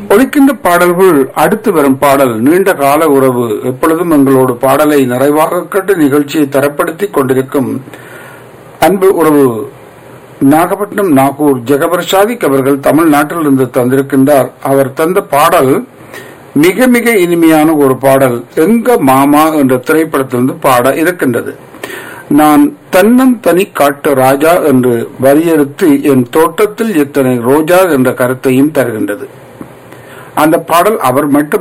ஒழிக்கின்ற பாடல்கள் அடுத்து வரும் பாடல் நீண்ட கால உறவு எப்பொழுதும் எங்களோடு பாடலை நிறைவாக கட்டு நிகழ்ச்சியை தரப்படுத்திக் கொண்டிருக்கும் அன்பு உறவு நாகப்பட்டினம் நாகூர் ஜெகபர் சாதிக் அவர்கள் தமிழ்நாட்டிலிருந்து தந்திருக்கின்றார் அவர் தந்த பாடல் மிக மிக இனிமையான ஒரு பாடல் எங்க மாமா என்ற திரைப்படத்திலிருந்து பாட இருக்கின்றது நான் தன்னம் தனி காட்டு ராஜா என்று வரியெடுத்து என் தோட்டத்தில் எத்தனை ரோஜா என்ற கருத்தையும் தருகின்றது அந்த பாடல் அவர் மட்டும்